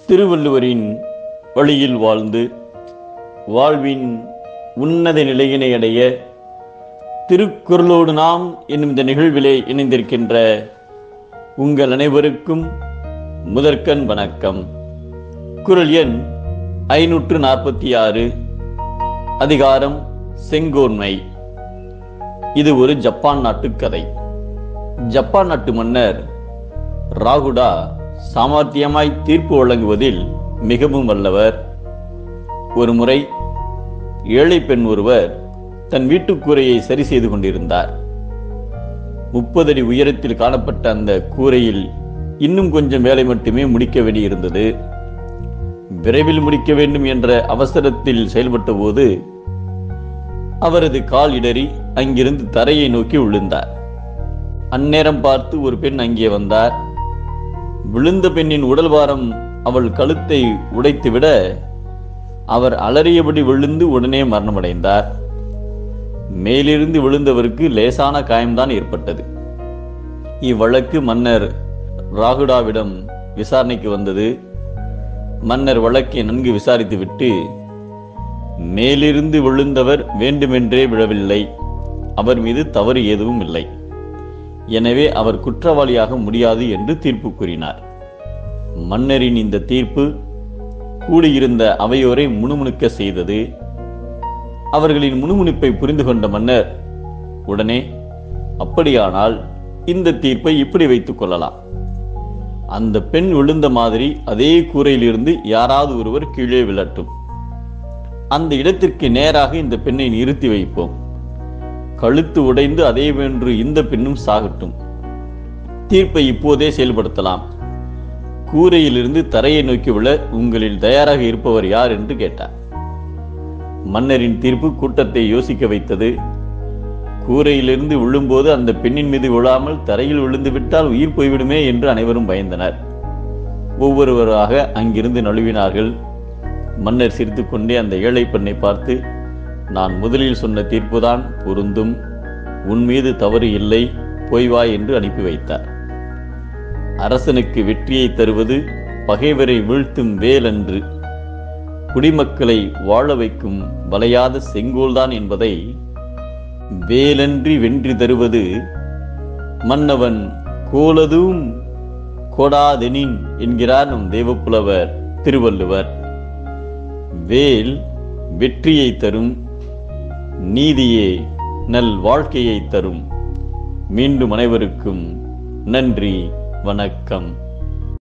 திருவள்ளுவரின் வழியில் வாழ்ந்து வாழ்வின் உன்னத நிலையினை அடைய திருக்குறளோடு நாம் என்னும் இந்த நிகழ்விலே இணைந்திருக்கின்ற உங்கள் அனைவருக்கும் முதற்கண் வணக்கம் குரல் எண் ஐநூற்று நாற்பத்தி ஆறு அதிகாரம் செங்கோன்மை இது ஒரு ஜப்பான் நாட்டு கதை ஜப்பான் நாட்டு மன்னர் ராகுடா சாமர்த்தியமாய் தீர்ப்பு வழங்குவதில் மிகவும் வல்லவர் ஒரு முறை ஏழை பெண் ஒருவர் தன் வீட்டுக்கூரையை சரி செய்து கொண்டிருந்தார் முப்பது அடி உயரத்தில் காணப்பட்ட அந்த கூரையில் இன்னும் கொஞ்சம் வேலை மட்டுமே முடிக்க வேண்டியிருந்தது விரைவில் முடிக்க வேண்டும் என்ற அவசரத்தில் செயல்பட்ட போது அவரது கால் இடறி அங்கிருந்து தரையை நோக்கி விழுந்தார் அந்நேரம் பார்த்து ஒரு பெண் அங்கே வந்தார் விழுந்த பெண்ணின் உடல் பாரம் அவள் கழுத்தை உடைத்துவிட அவர் அலறியபடி விழுந்து உடனே மரணமடைந்தார் மேலிருந்து விழுந்தவருக்கு லேசான காயம்தான் ஏற்பட்டது இவ்வழக்கு மன்னர் ராகுடாவிடம் விசாரணைக்கு வந்தது மன்னர் வழக்கை நன்கு விசாரித்துவிட்டு மேலிருந்து விழுந்தவர் வேண்டுமென்றே விழவில்லை அவர் மீது தவறு எதுவும் இல்லை எனவே அவர் குற்றவாளியாக முடியாது என்று தீர்ப்பு கூறினார் மன்னரின் இந்த தீர்ப்பு கூடியிருந்த அவையோரை முணுமுணுக்க செய்தது அவர்களின் முணுமுணுப்பை புரிந்து கொண்ட மன்னர் உடனே அப்படியானால் இந்த தீர்ப்பை இப்படி வைத்துக் கொள்ளலாம் அந்த பெண் விழுந்த மாதிரி அதே கூரையிலிருந்து யாராவது ஒருவர் கீழே விழட்டும் அந்த இடத்திற்கு நேராக இந்த பெண்ணை நிறுத்தி வைப்போம் கழுத்து உடைந்து அதே போன்று இந்த பெண்ணும் சாகட்டும் தீர்ப்பை இப்போதே செயல்படுத்தலாம் கூரையிலிருந்து தரையை நோக்கி விழ உங்களில் தயாராக இருப்பவர் யார் என்று கேட்டார் மன்னரின் தீர்ப்பு கூட்டத்தை யோசிக்க வைத்தது கூரையிலிருந்து விழும்போது அந்த பெண்ணின் மீது விழாமல் தரையில் விழுந்து விட்டால் உயிர் போய்விடுமே என்று அனைவரும் பயந்தனர் ஒவ்வொருவராக அங்கிருந்து நழுவினார்கள் மன்னர் சிரித்துக்கொண்டே அந்த ஏழை பெண்ணை பார்த்து நான் முதலில் சொன்ன தீர்ப்புதான் பொருந்தும் உன் மீது தவறு இல்லை போய் வா என்று அனுப்பி வைத்தார் அரசனுக்கு வெற்றியை தருவது பகைவரை வீழ்த்தும் வேல் அன்று குடிமக்களை வாழ வைக்கும் வளையாத செங்கோல்தான் என்பதை வேலன்றி வென்றி தருவது மன்னவன் கோலதும் கோடாதெனின் என்கிறார் நம் தேவப்புலவர் திருவள்ளுவர் வேல் வெற்றியை தரும் நீதியே நல் வாழ்க்கையை தரும் மீண்டும் அனைவருக்கும் நன்றி வணக்கம்